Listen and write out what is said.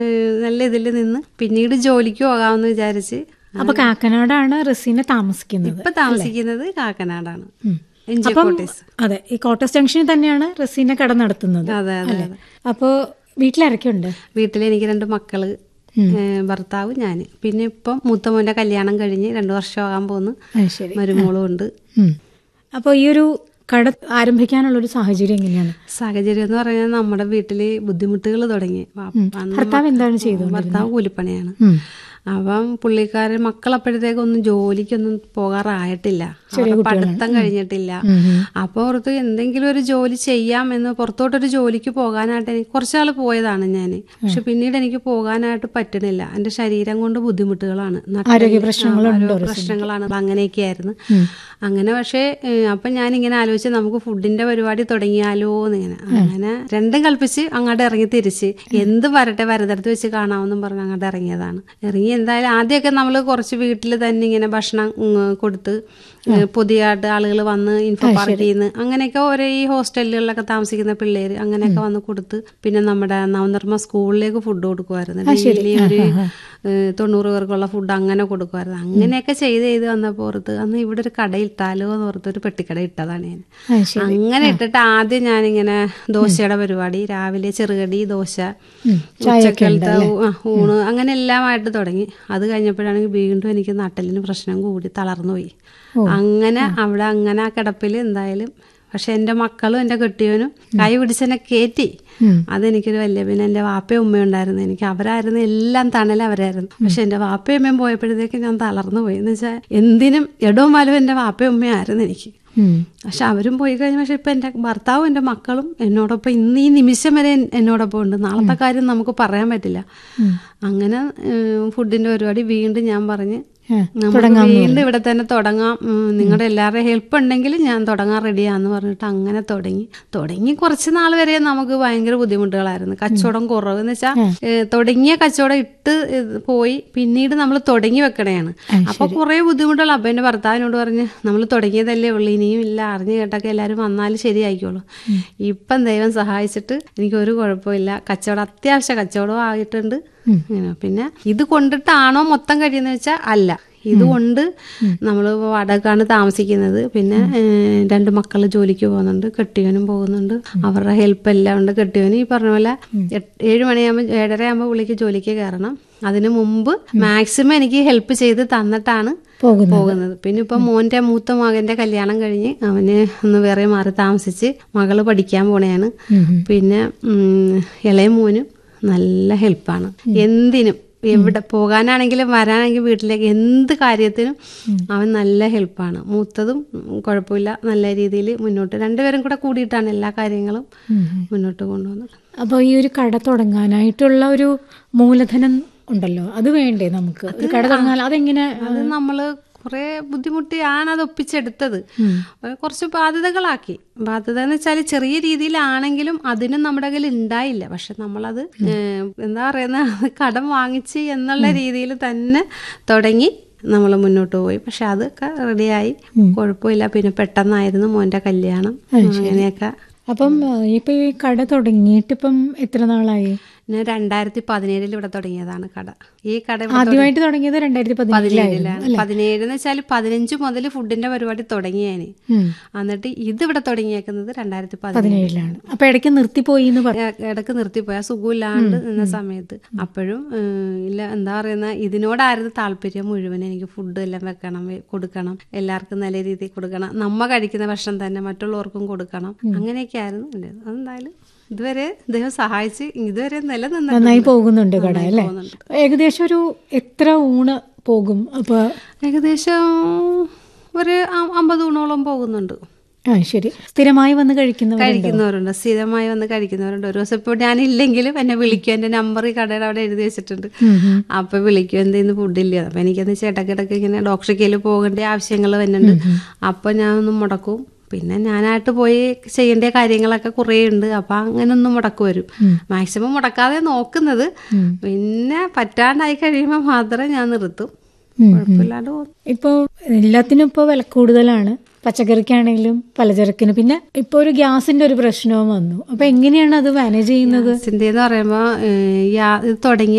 ഏഹ് നല്ല ഇതിൽ നിന്ന് പിന്നീട് ജോലിക്ക് പോകാമെന്ന് വിചാരിച്ച് അപ്പൊ കാക്കനാടാണ് റസീന താമസിക്കുന്നത് ഇപ്പൊ താമസിക്കുന്നത് കാക്കനാടാണ് ഉം. എൻജി അപ്പം കോട്ടേഴ്സ് അതെ ഈ കോട്ടസ് ജംഗ്ഷനിൽ തന്നെയാണ് റസീന കട നടത്തുന്നത് അതെ അതെ അല്ലേ അപ്പോ വീട്ടിലിറക്കുണ്ട് വീട്ടിൽ എനിക്ക് രണ്ട് മക്കള് ഏഹ് ഭർത്താവ് ഞാൻ പിന്നെ ഇപ്പം മൂത്ത മോന്റെ കല്യാണം കഴിഞ്ഞ് രണ്ടു വർഷമാകാൻ പോകുന്നു ശരി മരുമോളും ഉണ്ട് ഉം. അപ്പൊ ഈ ഒരു കട ആരംഭിക്കാനുള്ള ഒരു സാഹചര്യം എങ്ങനെയാണ് സാഹചര്യം എന്ന് പറഞ്ഞാൽ നമ്മുടെ വീട്ടില് ബുദ്ധിമുട്ടുകൾ തുടങ്ങി അന്ന് ഭർത്താവ് എന്താണ് ചെയ്തത് ഭർത്താവ് കൂലിപ്പണിയാണ് ഉം. അപ്പം പുള്ളിക്കാരൻ മക്കളപ്പോഴത്തേക്കൊന്നും ജോലിക്കൊന്നും പോകാറായിട്ടില്ല അവരുടെ പഠിത്തം കഴിഞ്ഞിട്ടില്ല അപ്പൊ ഓർത്ത് എന്തെങ്കിലും ഒരു ജോലി ചെയ്യാം എന്ന് പുറത്തോട്ടൊരു ജോലിക്ക് പോകാനായിട്ട് എനിക്ക് കുറച്ചാൾ പോയതാണ് ഞാൻ പക്ഷെ പിന്നീട് എനിക്ക് പോകാനായിട്ട് പറ്റണില്ല എന്റെ ശരീരം കൊണ്ട് ബുദ്ധിമുട്ടുകളാണ് നട്ടല് ആരോഗ്യ പ്രശ്നങ്ങളുണ്ടോ ആരോഗ്യ പ്രശ്നങ്ങളാണ് അങ്ങനെയൊക്കെയായിരുന്നു അങ്ങനെ പക്ഷേ ഏഹ്, അപ്പൊ ഞാൻ ഇങ്ങനെ ആലോചിച്ച് നമുക്ക് ഫുഡിന്റെ പരിപാടി തുടങ്ങിയാലോ എന്നിങ്ങനെ അങ്ങനെ രണ്ടും കൽപ്പിച്ച് അങ്ങോട്ട് ഇറങ്ങി തിരിച്ച് എന്ത് വരട്ടെ വരതടുത്ത് വെച്ച് കാണാമെന്നും പറഞ്ഞ് അങ്ങോട്ട് ഇറങ്ങിയതാണ് ഇറങ്ങി എന്തായാലും ആദ്യമൊക്കെ നമ്മൾ കുറച്ച് വീട്ടിൽ തന്നെ ഇങ്ങനെ ഭക്ഷണം ഉം, കൊടുത്ത് ഏഹ്, പുതിയതായിട്ട് ആളുകൾ വന്ന് ഇൻഫോ പാർക്കിൽ നിന്ന് അങ്ങനെയൊക്കെ ഓരോ ഈ ഹോസ്റ്റലുകളിലൊക്കെ താമസിക്കുന്ന പിള്ളേര് അങ്ങനെയൊക്കെ വന്ന് കൊടുത്ത് പിന്നെ നമ്മുടെ നവനിർമ്മ സ്കൂളിലേക്ക് ഫുഡ് കൊടുക്കുമായിരുന്നു ഡെയിലി ഒരു ഏഹ്, തൊണ്ണൂറ് പേർക്കുള്ള ഫുഡ് അങ്ങനെ കൊടുക്കുമായിരുന്നു അങ്ങനെയൊക്കെ ചെയ്ത് ചെയ്ത് വന്നപ്പോൾ ഓർത്ത് അന്ന് ഇവിടെ ഒരു കട ഇട്ടാലോ എന്ന് ഓർത്ത് ഒരു പെട്ടിക്കട ഇട്ടതാണ് ഞാൻ ആ, ശരി അങ്ങനെ ഇട്ടിട്ട് ആദ്യം ഞാനിങ്ങനെ ദോശയുടെ പരിപാടി രാവിലെ ചെറുകടി ദോശ ഉം. ചായയൊക്കെ ഉച്ചക്കലത്തെ ഊ- ആ, ഊണ് അങ്ങനെ എല്ലാമായിട്ട് തുടങ്ങി അത് കഴിഞ്ഞപ്പോഴാണെങ്കിൽ വീണ്ടും എനിക്ക് നട്ടലിന് പ്രശ്നം കൂടി തളർന്നു പോയി അങ്ങനെ അവിടെ അങ്ങനെ ആ കിടപ്പിൽ എന്തായാലും പക്ഷെ എൻ്റെ മക്കളും എൻ്റെ കെട്ടിയവനും കൈ പിടിച്ചെന്നെ കയറ്റി ഉം. അതെനിക്കൊരു വലിയ പിന്നെ എൻ്റെ വാപ്പയും ഉമ്മയും ഉണ്ടായിരുന്നു എനിക്ക് അവരായിരുന്നു എല്ലാം തണൽ അവരായിരുന്നു പക്ഷെ എൻ്റെ വാപ്പയും ഉമ്മയും പോയപ്പോഴത്തേക്ക് ഞാൻ തളർന്നു പോയി എന്ന് വെച്ചാൽ എന്തിനും ഇടവും വലവും എൻ്റെ വാപ്പയും ഉമ്മയും ആയിരുന്നു എനിക്ക് ഉം. പക്ഷെ പക്ഷെ അവരും പോയി കഴിഞ്ഞ പക്ഷെ ഇപ്പൊ എൻ്റെ ഭർത്താവും എൻ്റെ മക്കളും എന്നോടൊപ്പം ഇന്ന് ഈ നിമിഷം വരെ എൻ- എന്നോടൊപ്പം ഉണ്ട് നാളത്തെ കാര്യം നമുക്ക് പറയാൻ പറ്റില്ല അങ്ങനെ ഏഹ്, ഫുഡിന്റെ പരിപാടി വീണ്ടും ഞാൻ പറഞ്ഞ് ആ, നമുക്ക് വീണ്ടും ഇവിടെ തന്നെ തുടങ്ങാം ഉം, നിങ്ങളുടെ എല്ലാവരുടെയും ഹെൽപ്പ് ഉണ്ടെങ്കിൽ ഞാൻ തുടങ്ങാൻ റെഡിയാന്ന് പറഞ്ഞിട്ട് അങ്ങനെ തുടങ്ങി തുടങ്ങി കുറച്ച് നാൾ വരെ നമുക്ക് ഭയങ്കര ബുദ്ധിമുട്ടുകളായിരുന്നു കച്ചവടം കുറവ് എന്ന് വെച്ചാൽ തുടങ്ങിയ കച്ചവടം ഇട്ട് ഇത് പോയി പിന്നീട് നമ്മൾ തുടങ്ങി വെക്കണയാണ് അപ്പൊ കുറെ ബുദ്ധിമുട്ടുകൾ അപ്പൊ എന്റെ ഭർത്താവിനോട് പറഞ്ഞ് നമ്മൾ തുടങ്ങിയതല്ലേ ഉള്ളൂ ഇനിയും ഇല്ല അറിഞ്ഞു കേട്ടൊക്കെ എല്ലാവരും വന്നാലും ശരിയായിക്കോളൂ ഇപ്പം ദൈവം സഹായിച്ചിട്ട് എനിക്ക് ഒരു കുഴപ്പമില്ല കച്ചവടം അത്യാവശ്യ കച്ചവടം ആയിട്ടുണ്ട് ഇങ്ങനെ പിന്നെ ഇത് കൊണ്ടിട്ടാണോ മൊത്തം കഴിയുന്നത് വെച്ചാൽ അല്ല ഇതുകൊണ്ട് നമ്മൾ വാടകക്കാണ് താമസിക്കുന്നത് പിന്നെ ഏഹ്, രണ്ട് മക്കൾ ജോലിക്ക് പോകുന്നുണ്ട് കെട്ടിയവനും പോകുന്നുണ്ട് അവരുടെ ഹെൽപ്പ് എല്ലാം ഉണ്ട് കെട്ടിയവന് ഈ പറഞ്ഞ പോലെ എട്ട്- ഏഴ് മണിയാകുമ്പോൾ ഏഴര ആകുമ്പോൾ പുള്ളിക്ക് ജോലിക്ക് കയറണം അതിനു മുമ്പ് മാക്സിമം എനിക്ക് ഹെൽപ്പ് ചെയ്ത് തന്നിട്ടാണ് പോകുന്നത് പോകുന്നത് പിന്നെ ഇപ്പൊ മോന്റെ മൂത്ത മകന്റെ കല്യാണം കഴിഞ്ഞ് അവന് ഒന്ന് വേറെ മാറി താമസിച്ച് മകള് പഠിക്കാൻ പോണെയാണ് ഉം, ഉം. പിന്നെ ഉം, ഇളയ മോനും നല്ല ഹെൽപ്പാണ് എന്തിനും എവിടെ പോകാനാണെങ്കിലും വരാനെങ്കിലും വീട്ടിലേക്ക് എന്ത് കാര്യത്തിനും അവൻ നല്ല ഹെൽപ്പാണ് മൂത്തതും ഉം, കുഴപ്പമില്ല നല്ല രീതിയിൽ മുന്നോട്ട് രണ്ടുപേരും കൂടെ കൂടിയിട്ടാണ് എല്ലാ കാര്യങ്ങളും ഉം, ഉം. മുന്നോട്ട് കൊണ്ടുപോകുന്നത് അപ്പോൾ ഈ ഒരു കട തുടങ്ങാനായിട്ടുള്ള ഒരു മൂലധനം ഉണ്ടല്ലോ അത് വേണ്ടേ നമുക്ക് ഒരു കട തുടങ്ങാൻ അതെങ്ങനെ അത് നമ്മള് കുറെ ബുദ്ധിമുട്ടിയാണ് അത് ഒപ്പിച്ചെടുത്തത് ഉം. അപ്പൊ കുറച്ച് ബാധ്യതകളാക്കി ബാധ്യത എന്ന് വെച്ചാൽ ചെറിയ രീതിയിലാണെങ്കിലും അതിനും നമ്മുടെ കയ്യിൽ ഉണ്ടായില്ല പക്ഷെ നമ്മളത് ഏഹ്, എന്താ പറയുന്ന കടം വാങ്ങിച്ച് എന്നുള്ള രീതിയിൽ തന്നെ തുടങ്ങി നമ്മൾ മുന്നോട്ട് പോയി പക്ഷെ അതൊക്കെ റെഡിയായി കുഴപ്പമില്ല പിന്നെ പെട്ടെന്നായിരുന്നു മോന്റെ കല്യാണം അങ്ങനെയൊക്കെ അപ്പം ആ, ഇപ്പൊ ഈ കട തുടങ്ങിയിട്ട് ഇപ്പം എത്ര നാളായി ഞാൻ രണ്ടായിരത്തി പതിനേഴിൽ ഇവിടെ തുടങ്ങിയതാണ് കട ഈ കട ഇവിടെ ആദ്യമായിട്ട് തുടങ്ങിയത് രണ്ടായിരത്തി പതിനേഴിലായിരുന്നു പതിനേഴിലാണ് പതിനേഴ് എന്ന് വെച്ചാൽ പതിനഞ്ച് മുതൽ ഫുഡിന്റെ പരിപാടി തുടങ്ങിയാണ് ഉം. എന്നിട്ട് ഇത് ഇവിടെ തുടങ്ങിയേക്കുന്നത് രണ്ടായിരത്തി പതിനേഴ് പതിനേഴിലാണ് അപ്പൊ ഇടയ്ക്ക് നിർത്തിപ്പോയി എന്ന് പറഞ്ഞു ഇ- ഇടക്ക് നിർത്തിപ്പോയി ആ സുഖമില്ലാണ്ട് നിന്ന സമയത്ത് അപ്പോഴും ഏഹ്, ഇല്ല എന്താ പറയുന്ന ഇതിനോടായിരുന്നു താല്പര്യം മുഴുവൻ എനിക്ക് ഫുഡ് എല്ലാം വെക്കണം വെ- കൊടുക്കണം എല്ലാവർക്കും നല്ല രീതിയിൽ കൊടുക്കണം നമ്മ കഴിക്കുന്ന ഭക്ഷണം തന്നെ മറ്റുള്ളവർക്കും കൊടുക്കണം അങ്ങനെയൊക്കെ ആയിരുന്നു എൻ്റെ അതെന്തായാലും ഇതുവരെ ദൈവം സഹായിച്ച് ഇതുവരെ നിലനിന്നു നന്നായി പോകുന്നുണ്ട് കട അല്ലേ പോകുന്നുണ്ട്. ഏകദേശം ഒരു എത്ര ഊണ് പോകും അപ്പൊ ഏകദേശം ഒരു അ- അമ്പത് ഊണോളം പോകുന്നുണ്ട് ആ ശരി സ്ഥിരമായി വന്ന് കഴിക്കുന്നവർ കഴിക്കുന്നവരുണ്ട് സ്ഥിരമായി വന്ന് കഴിക്കുന്നവരുണ്ട് ഒരു ദിവസം ഇപ്പോൾ ഞാനില്ലെങ്കിലും എന്നെ വിളിക്കും എൻ്റെ നമ്പർ ഈ കടയുടെ അവിടെ എഴുതി വെച്ചിട്ടുണ്ട് അപ്പൊ വിളിക്കും എന്തെന്ന് ഫുഡില്ല അപ്പൊ എനിക്കെന്ന് വെച്ചാൽ ഇടയ്ക്കിടയ്ക്ക് ഇങ്ങനെ ഡോക്ടറിക്കയിൽ പോകേണ്ട ആവശ്യങ്ങൾ വരുന്നുണ്ട് അപ്പൊ ഞാൻ ഒന്ന് മുടക്കും പിന്നെ ഞാനായിട്ട് പോയി ചെയ്യേണ്ട കാര്യങ്ങളൊക്കെ കുറേ ഉണ്ട് അപ്പൊ അങ്ങനെ ഒന്ന് മുടക്ക് വരും മാക്സിമം മുടക്കാതെ നോക്കുന്നത് പിന്നെ പറ്റാണ്ടായി കഴിയുമ്പോൾ മാത്രമേ ഞാൻ നിർത്തും കുഴപ്പമില്ലാണ്ട് പോകും ഇപ്പോൾ എല്ലാത്തിനും ഇപ്പോൾ വില കൂടുതലാണ് പച്ചക്കറിക്കാണെങ്കിലും പലചരക്കിന് പിന്നെ ഇപ്പൊ ഒരു ഗ്യാസിന്റെ ഒരു പ്രശ്നവും വന്നു അപ്പൊ എങ്ങനെയാണ് അത് മാനേജ് ചെയ്യുന്നത് ഇതിന്റെ എന്ന് പറയുമ്പോ ഏഹ് യാ- ഇത് തുടങ്ങിയ